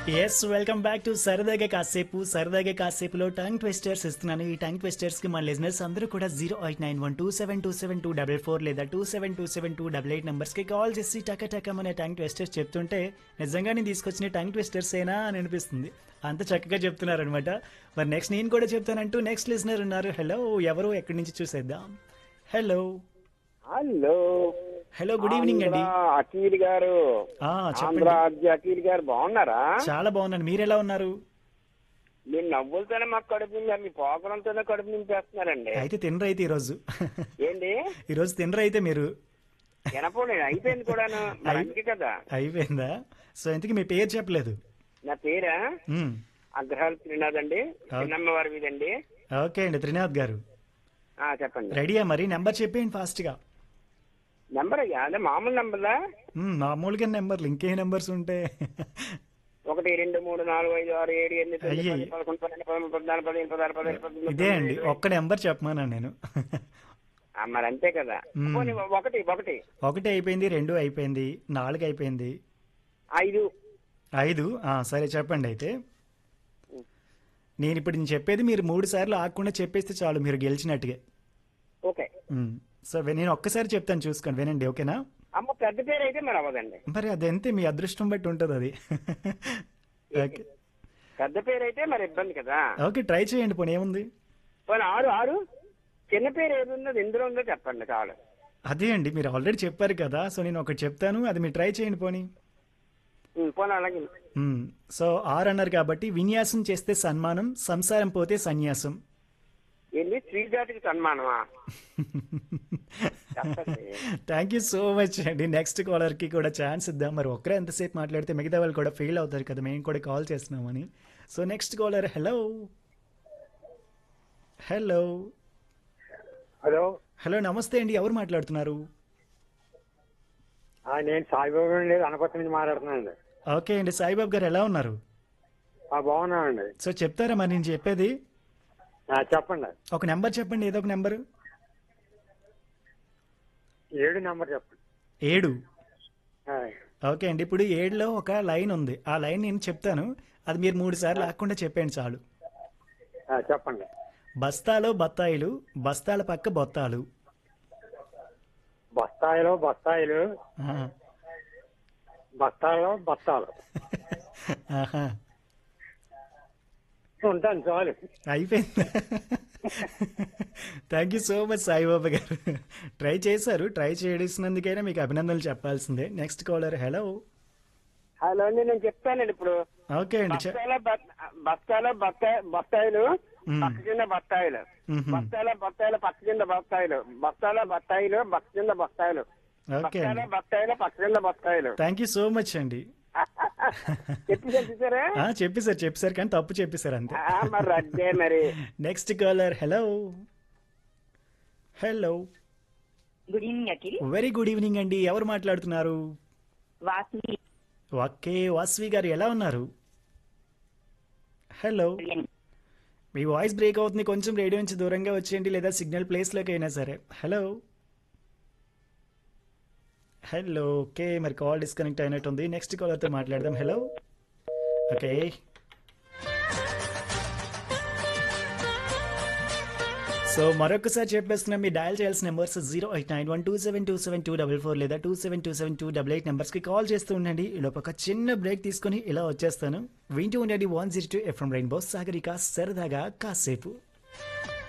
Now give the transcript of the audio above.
Yes welcome back to సరదాగా కాసేపు సరదాగా కాసేపులో టంగ్ ట్విస్టర్స్ ఇస్తున్నాను ఈ టంగ్ ట్విస్టర్స్ కి మన లిజనర్స్ అందరూ కూడా zero eight nine one two seven two seven two double four లేదా two seven two seven two double eight numbers కి కాల్ చేసి టక టక అనే టంగ్ ట్విస్టర్స్ చెప్తుంటే నిజంగా నేను తీసుకొచ్చిన టంగ్ ట్విస్టర్స్ ఏనా అని అనిపిస్తుంది అంత చక్కగా చెప్తున్నారు అనమాట మరి నెక్స్ట్ నేను కూడా చెప్తానంటూ నెక్స్ట్ లిజనర్ ఉన్నారు హలో ఎవరు ఎక్కడి నుంచి చూసేద్దాం hello hello hello good evening అండి ఆంధ్ర అఖిల్ గారు ఆ, ఆంధ్ర చెప్పండి అధ్య అఖిల్ గారు బాగున్నారా చాలా బాగున్నాను మీరు ఎలా ఉన్నారు మీరు నవ్వులతోనే మాకు కడుపు నింపి మీ పోకడంతోనే కడుపు నింపేస్తున్నారండి అయితే తినరు అయితే ఈరోజు ఏంటి ఈరోజు తినరు అయితే మీరు వినపోలే అయిపోయింది కూడాను మరి అందుకే కదా అయిపోయిందా సో ఇంతకీ మీ పేరు చెప్పలేదు నా పేరా మ్మ్. అగ్రహాల్ త్రినాథ్ అండి చిన్నమ్మ వారి వీధండి ఓకే అండి త్రినాథ్ గారు ఆ చెప్పండి రెడీయా మరి నెంబర్ చెప్పేయండి ఫాస్ట్గా నెంబర్ అదే మామూలు నెంబర్లా మ్మ్, మామూలుగా నెంబర్లు ఇంకే నెంబర్స్ ఉంటే ఒకటి రెండు మూడు నాలుగు ఐదు ఆరు ఏడు ఎనిమిది తొమ్మిది అయ్యయ్య. పది పదకొండు పన్నెండు పదమూడు పద్నాలుగు పదిహేను పదహారు పదిహేడు పద్దెనిమిది ఇదే అండి పంతొమ్మిది, ఒక్క నెంబర్ చెప్పమన్నాను నేను ఆ, మరి అంతే కదా మ్మ్. పోనీ ఒకటి ఒకటి ఒకటి అయిపోయింది రెండు అయిపోయింది నాలుగు అయిపోయింది ఐదు ఐదు ఆ, సరే చెప్పండి అయితే నేను ఇప్పుడు నేను చెప్పేది మీరు మూడు సార్లు ఆగకుండా చెప్పేస్తే చాలు మీరు గెలిచినట్టుగా ఓకే మ్మ్. సో నేను ఒక్కసారి చెప్తాను చూసుకోండి వినండి ఓకేనా అమ్మ పెద్ద పేరు అయితే మరి అవ్వదండి మరి అదంతే మీ అదృష్టం బట్టి ఉంటుంది అది ఓకే పెద్ద పేరు అయితే మరి ఇబ్బంది కదా ఓకే ట్రై చేయండి పోనీ ఏముంది పోనీ ఆరు ఆరు చిన్న పేరు ఏది ఉందో ఎందులో ఉందో చెప్పండి చాలు అదే అండి మీరు ఆల్రెడీ చెప్పారు కదా సో నేను ఒకటి చెప్తాను అది మీరు ట్రై చేయండి పోనీ ఉమ్, పోనీ అలాగే మ్మ్. సో ఆర్ అన్నారు కాబట్టి విన్యాసం చేస్తే సన్మానం సంసారం పోతే సన్యాసం ఏంటి స్త్రీ జాతికి సన్మానమా చెప్పండి థ్యాంక్ యూ సో మచ్ అండి నెక్స్ట్ కాలర్కి కూడా ఛాన్స్ ఇద్దాం మరి ఒక్కరే ఎంతసేపు మాట్లాడితే మిగతా వాళ్ళు కూడా ఫెయిల్ అవుతారు కదా మేము కూడా కాల్ చేస్తున్నామని so next caller hello hello hello hello నమస్తే అండి ఎవరు మాట్లాడుతున్నారు ఆ, నేను సాయిబాబు అండి అనపర్తి నుంచి మాట్లాడుతున్నానండి ఓకే అండి సాయిబాబు గారు ఎలా ఉన్నారు ఆ, బాగున్నానండి సో చెప్తారా మరి నేను చెప్పేది ఆ, చెప్పండి ఒక నెంబర్ చెప్పండి ఏదో ఒక నెంబర్ ఏడు నెంబర్ చెప్పండి ఏడు ఆ, ఓకే అండి ఇప్పుడు ఏడులో ఒక లైన్ ఉంది ఆ లైన్ నేను చెప్తాను అది మీరు మూడు సార్లు ఆకుండా చెప్పండి చాలు ఆ, చెప్పండి బస్తాలో బత్తాయిలు బస్తాల పక్క బొత్తాలు బస్తాయిలో బస్తాయిలు ఆ. బస్తాలో బస్తాలు ఆహా. ఉంటాను చాలు అయిపోయింది thank you so much Saibaba గారు ట్రై చేశారు ట్రై చేసినందుకైనా మీకు అభినందనలు చెప్పాల్సిందే నెక్స్ట్ కాలర్ హలో హలో అండి నేను చెప్తానండి ఇప్పుడు ఓకే అండి చె- బస్తాల బత్- బస్తాల బత్తాయి బత్తాయిలు మ్మ్. పక్క కింద బత్తాయిలు మ్మ్. బస్తాల బత్తాయిలు పక్క కింద బత్తాయిలు బస్తాల బత్తాయిలు పక్క కింద బస్తాయిలు ఓకే బస్తాల అండి బత్తాయిలు పక్క కింద బత్తాయిలు థ్యాంక్ యూ సో మచ్ అండి చెప్పేసారు చూసారా ఆ, చెప్పేశారు చెప్పేశారు కానీ తప్పు చెప్పేశారు అంతే ఆ, మరి అదే మరి next caller hello hello good evening Akhil very good evening అండి ఎవరు మాట్లాడుతున్నారు వాసవి ఓకే వాస్వి గారు ఎలా ఉన్నారు హలో మీ వాయిస్ బ్రేక్ అవుతుంది కొంచెం రేడియో నుంచి దూరంగా వచ్చేయండి లేదా సిగ్నల్ ప్లేస్లోకి అయినా సరే హలో హలో ఓకే మరి కాల్ డిస్కనెక్ట్ అయినట్టుంది నెక్స్ట్ కాలర్తో మాట్లాడదాం హలో ఓకే సో మరొకసారి చెప్పేస్తున్నాం మీ డయల్ చేయాల్సిన numbers zero eight nine one two seven two seven two double four లేదా two seven two seven two double eight నెంబర్స్కి కాల్ చేస్తూ ఉండండి ఇలా ఒక చిన్న బ్రేక్ తీసుకొని ఇలా వచ్చేస్తాను వింటూ ఉండండి one zero two FM rainbow Sagarika సరదాగా కాసేపు